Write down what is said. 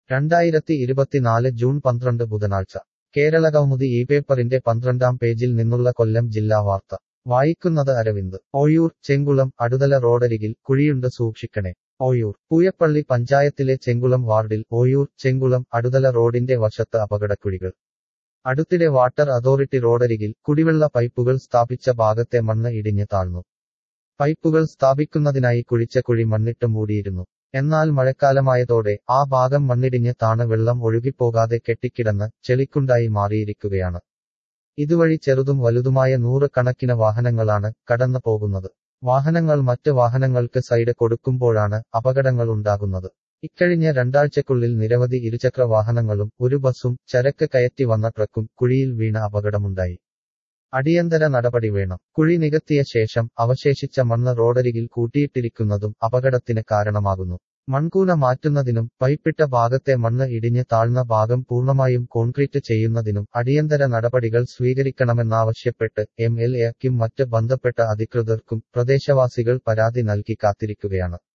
രണ്ടായിരത്തി ഇരുപത്തിനാല് ജൂൺ പന്ത്രണ്ട് ബുധനാഴ്ച കേരള കൗമുദി ഈ പേപ്പറിന്റെ പന്ത്രണ്ടാം പേജിൽ നിന്നുള്ള കൊല്ലം ജില്ലാ വാർത്ത വായിക്കുന്നത് അരവിന്ദ് ഓയൂർ ചെങ്കുളം അടുതല റോഡരികിൽ കുഴിയുണ്ട് സൂക്ഷിക്കണേ ഓയൂർ പൂയപ്പള്ളി പഞ്ചായത്തിലെ ചെങ്കുളം വാർഡിൽ ഓയൂർ ചെങ്കുളം അടുതല റോഡിന്റെ വശത്ത് അപകടക്കുഴികൾ അടുത്തിടെ വാട്ടർ അതോറിറ്റി റോഡരികിൽ കുടിവെള്ള പൈപ്പുകൾ സ്ഥാപിച്ച ഭാഗത്തെ മണ്ണ് ഇടിഞ്ഞ് താഴ്ന്നു പൈപ്പുകൾ സ്ഥാപിക്കുന്നതിനായി കുഴിച്ച കുഴി മണ്ണിട്ട് മൂടിയിരുന്നു എന്നാൽ മഴക്കാലമായതോടെ ആ ഭാഗം മണ്ണിടിഞ്ഞ് താണ് വെള്ളം ഒഴുകിപ്പോകാതെ കെട്ടിക്കിടന്ന് ചെളിക്കുണ്ടായി മാറിയിരിക്കുകയാണ് ഇതുവഴി ചെറുതും വലുതുമായ നൂറ് കണക്കിന് വാഹനങ്ങളാണ് കടന്നു പോകുന്നത് വാഹനങ്ങൾ മറ്റ് വാഹനങ്ങൾക്ക് സൈഡ് കൊടുക്കുമ്പോഴാണ് അപകടങ്ങൾ ഉണ്ടാകുന്നത് ഇക്കഴിഞ്ഞ രണ്ടാഴ്ചക്കുള്ളിൽ നിരവധി ഇരുചക്ര വാഹനങ്ങളും ഒരു ബസ്സും ചരക്ക് കയറ്റി വന്ന ട്രക്കും കുഴിയിൽ വീണ അപകടമുണ്ടായി അടിയന്തര നടപടി വേണം കുഴി നികത്തിയ ശേഷം അവശേഷിച്ച മണ്ണ് റോഡരികിൽ കൂട്ടിയിട്ടിരിക്കുന്നതും അപകടത്തിന് കാരണമാകുന്നു മൺകൂന മാറ്റുന്നതിനും പൈപ്പിട്ട ഭാഗത്തെ മണ്ണ് ഇടിഞ്ഞ് താഴ്ന്ന ഭാഗം പൂർണ്ണമായും കോൺക്രീറ്റ് ചെയ്യുന്നതിനും അടിയന്തര നടപടികൾ സ്വീകരിക്കണമെന്നാവശ്യപ്പെട്ട് എം എൽ എക്കും മറ്റ് ബന്ധപ്പെട്ട അധികൃതർക്കും പ്രദേശവാസികൾ പരാതി നൽകി കാത്തിരിക്കുകയാണ്